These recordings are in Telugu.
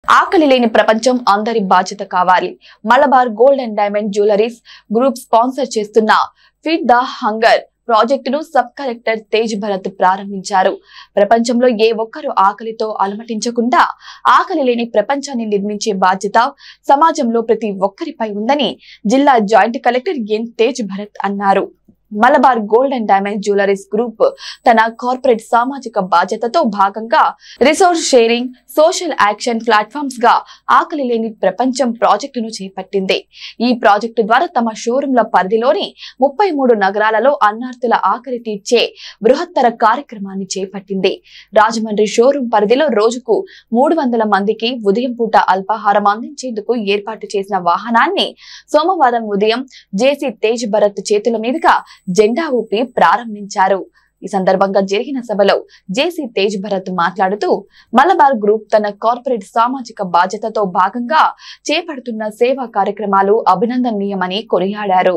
ఆకలి లేని ప్రపంచం అందరి బాధ్యత కావాలి Malabar gold and diamond jewelleries group sponsor చేస్తున్న ఫీడ్ ద హంగర్ ప్రాజెక్టును సబ్ కలెక్టర్ తేజ్ భరత్ ప్రారంభించారు ప్రపంచంలో ఏ ఒక్కరు ఆకలితో అలమటించకుండా ఆకలి లేని ప్రపంచాన్ని నిర్మించే బాధ్యత సమాజంలో ప్రతి ఒక్కరిపై ఉందని జిల్లా joint collector N Tej Bharat అన్నారు Malabar gold and diamond jewelleries group తన కార్పొరేట్ సామాజిక బాధ్యతతో భాగంగా resource sharing social action platforms గా ఆకలి లేని ప్రపంచం ప్రాజెక్టును చేపట్టింది ఈ ప్రాజెక్టు ద్వారా తమ షోరూంల పరిధిలోని ముప్పై మూడు నగరాలలో అన్నార్థుల ఆకలి తీర్చే బృహత్తర కార్యక్రమాన్ని చేపట్టింది రాజమండ్రి షోరూం పరిధిలో రోజుకు మూడు వందల మందికి ఉదయం పూట అల్పాహారం అందించేందుకు ఏర్పాటు చేసిన వాహనాన్ని సోమవారం ఉదయం జేసీ తేజ్ భరత్ చేతుల మీదుగా జెండా ఊపి ప్రారంభించారు ఈ సందర్భంగా జరిగిన సభలో జేసీ తేజ్ భరత్ మాట్లాడుతూ మలబార్ గ్రూప్ తన కార్పొరేట్ సామాజిక బాధ్యతతో భాగంగా చేపడుతున్న సేవా కార్యక్రమాలు అభినందనీయమని కొనియాడారు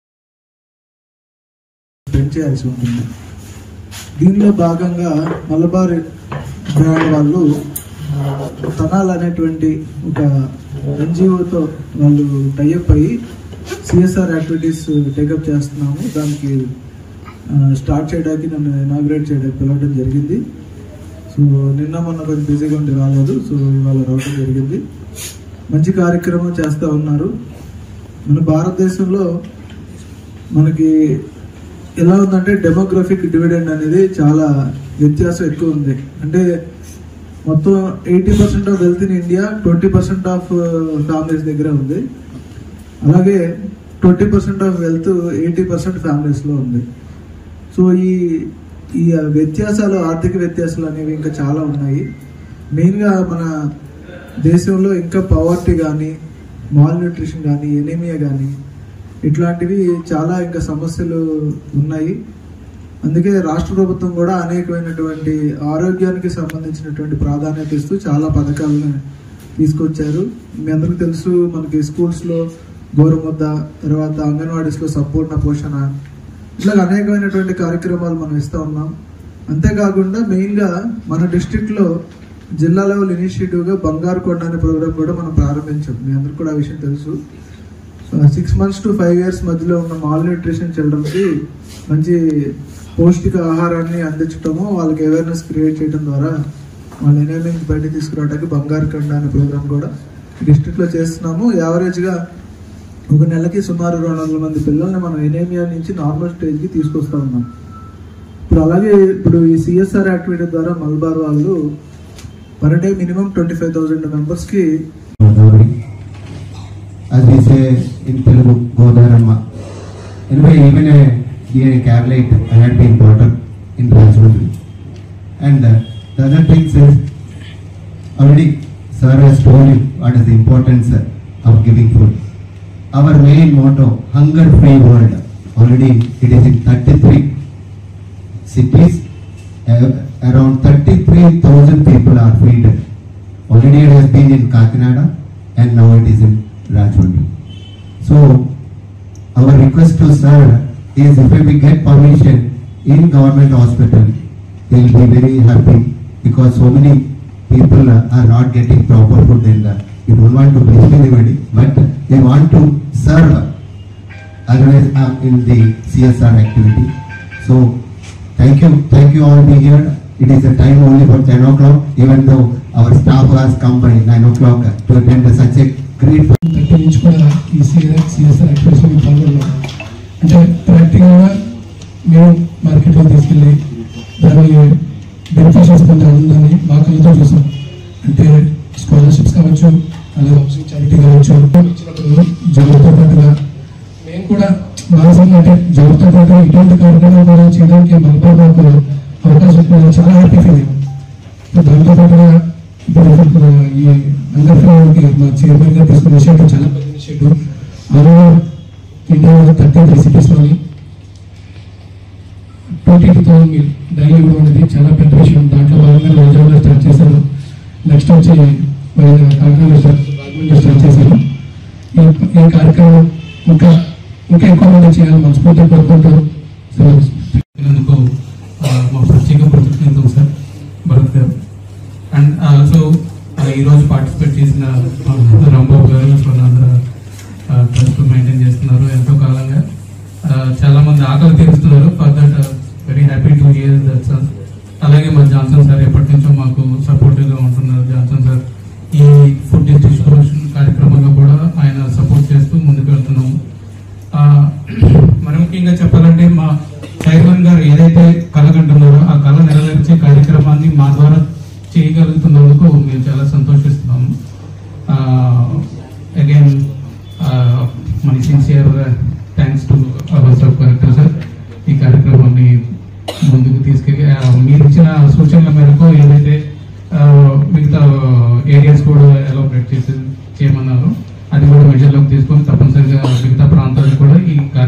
స్పెండ్ చేయాల్సి ఉంటుంది దీనిలో భాగంగా మలబార్ బ్రాండ్ వాళ్ళు తనాల్ అనేటువంటి ఒక ఎన్జిఓతో వాళ్ళు టైఅప్ అయ్యి సిఎస్ఆర్ యాక్టివిటీస్ టేకప్ చేస్తున్నాము దానికి ఆ, స్టార్ట్ చేయడానికి నన్ను ఇనాగ్రేట్ చేయడానికి పిలవడం జరిగింది సో నిన్న మొన్న కొంచెం బిజీగా ఉండి రాలేదు సో ఇవాళ రావడం జరిగింది మంచి కార్యక్రమం చేస్తూ ఉన్నారు మన భారతదేశంలో మనకి ఎలా ఉందంటే డెమోగ్రఫిక్ డివిడెండ్ అనేది చాలా వ్యత్యాసం ఎక్కువ ఉంది అంటే మొత్తం eighty percent of wealth in India twenty percent of families దగ్గర ఉంది అలాగే twenty percent of wealth eighty percent ఫ్యామిలీస్లో ఉంది సో ఈ ఈ వ్యత్యాసాలు ఆర్థిక వ్యత్యాసాలు అనేవి ఇంకా చాలా ఉన్నాయి మెయిన్గా మన దేశంలో ఇంకా పవర్టీ కానీ మాల్ న్యూట్రిషన్ కానీ ఎనీమియా కానీ ఇట్లాంటివి చాలా ఇంకా సమస్యలు ఉన్నాయి అందుకే రాష్ట్ర ప్రభుత్వం కూడా అనేకమైనటువంటి ఆరోగ్యానికి సంబంధించినటువంటి ప్రాధాన్యత ఇస్తూ చాలా పథకాలను తీసుకొచ్చారు మీ అందరికీ తెలుసు మనకి స్కూల్స్లో గోరుముద్ద తర్వాత అంగన్వాడీస్లో సంపూర్ణ పోషణ ఇట్లా అనేకమైనటువంటి కార్యక్రమాలు మనం ఇస్తూ ఉన్నాం అంతేకాకుండా మెయిన్గా మన డిస్ట్రిక్ట్లో జిల్లా లెవెల్ ఇనిషియేటివ్గా బంగారు కొండ అనే ప్రోగ్రామ్ కూడా మనం ప్రారంభించాం మీ అందరికీ కూడా ఆ విషయం తెలుసు six months to five years మధ్యలో ఉన్న మాల్ న్యూట్రిషన్ చిల్డ్రన్కి మంచి పౌష్టిక ఆహారాన్ని అందించడము వాళ్ళకి అవేర్నెస్ క్రియేట్ చేయడం ద్వారా వాళ్ళ ఎనేమియా నుంచి బయటకు తీసుకురావడానికి బంగారు కండ అనే ప్రోగ్రామ్ కూడా డిస్ట్రిక్ట్లో చేస్తున్నాము యావరేజ్గా ఒక నెలకి సుమారు రెండు వందల మంది పిల్లల్ని మనం ఎనేమియా నుంచి నార్మల్ స్టేజ్కి తీసుకొస్తా ఉన్నాం ఇప్పుడు అలాగే ఇప్పుడు ఈ సిఎస్ఆర్ యాక్టివిటీ ద్వారా మల్బార్ వాళ్ళు per day minimum twenty five thousand మెంబర్స్కి Godavari. As we say in Telugu, Godaramma. Anyway, even a DNA cabinet had been brought up in Rajmundry. And uh, the other things is, already sir has told you what is the importance uh, of giving food. Our main motto, hunger free world, already it is in 33 cities, uh, around 33,000 people are feed. Already it has been in Kakinada and now it is in Rajmundry. So our request to sir is if we get permission in government hospital, they will be very happy because so many people uh, are not getting proper food and uh, we don't want to blame anybody, but they want to serve otherwise uh, in the CSR activity. So thank you, thank you all be here. It is a time only for 10 o'clock, even though our staff has come by 9 o'clock to attend such a great thirty నుంచి కూడా ఈ సిఆర్ సిఎస్ఆర్ యాక్టివిటీస్లో మేము పాల్గొన్నాం అంటే ప్రాక్టికల్గా మేము మార్కెట్లో తీసుకెళ్ళి దాని బెనిఫిషియర్స్ పొందే ఉందని మా కళ్ళతో చూసాం అంటే స్కాలర్షిప్స్ కావచ్చు అలాగే హౌసింగ్ చారిటీ కావచ్చు ఇచ్చినప్పుడు జాబ్తో పాటుగా మేము కూడా మానసికంగా అంటే జాబ్తో పాటుగా ఇటువంటి కార్యక్రమాలు కూడా చేయడానికి మలబార్ మాకు అవకాశం ఉంటుంది చాలా హ్యాపీ ఫీలింగ్ దాంతో పాటుగా ఇప్పుడు ఈ అందరికీ మా చైర్మన్ గారు తీసుకున్న ఇనిషియేటివ్ చాలా పెద్ద ఇనిషియేటివ్ అందులో ఇండియాలో థర్టీ త్రీ సిటీస్లోని twenty two thousand meal daily ఇవ్వడం అనేది చాలా పెద్ద విషయం దాంట్లో భాగంగా వైజాగ్లో స్టార్ట్ చేశారు నెక్స్ట్ వచ్చి వైజాగ్ కాకినాడలో స్టార్ట్ రాజమండ్రిలో స్టార్ట్ చేశారు ఈ ఈ కార్యక్రమం ఇంకా ఇంకా ఎక్కువ మంది చేయాలని మనస్ఫూర్తిగా కోరుకుంటూ సెలవు అందుకు మా ప్రత్యేక కృతజ్ఞతలు సార్ భరత్ గారు అండ్ సో ఆ, ఈరోజు పార్టిసిపేట్ చేసిన ఆ, రాంబాబు గారు కొన్నాళ్ళ ట్రస్ట్ మెయింటైన్ చేస్తున్నారు ఎంతో కాలంగా ఆ, చాలా మంది ఆకలి తీరుస్తున్నారు for that very happy to hear that sir అలాగే మా జాన్సన్ సార్ ఎప్పటి నుంచో మాకు సపోర్టివ్ గా ఉంటున్నారు జాన్సన్ సార్ ఈ ఫుడ్ డిస్ట్రిబ్యూషన్ కార్యక్రమంలో కూడా ఆయన సపోర్ట్ చేస్తూ ముందుకు వెళ్తున్నాము ఆ, మరి ముఖ్యంగా చెప్పాలంటే మా చైర్మన్ గారు ఏదైతే కలగంటున్నారో ఆ కళ నెరవేర్చే కార్యక్రమాన్ని మా ద్వారా చేయగలుగుతున్నందుకు మేము చాలా సంతోషిస్తున్నాము అగైన్ మన sincere thanks to our sub collector sir ఈ కార్యక్రమాన్ని ముందుకు తీసుకెళ్ళి ఆ, మీరు ఇచ్చిన సూచనల మేరకు ఏదైతే ఆ, మిగతా ఏరియాస్ కూడా ఎలాబరేట్ చేసి చేయమన్నారు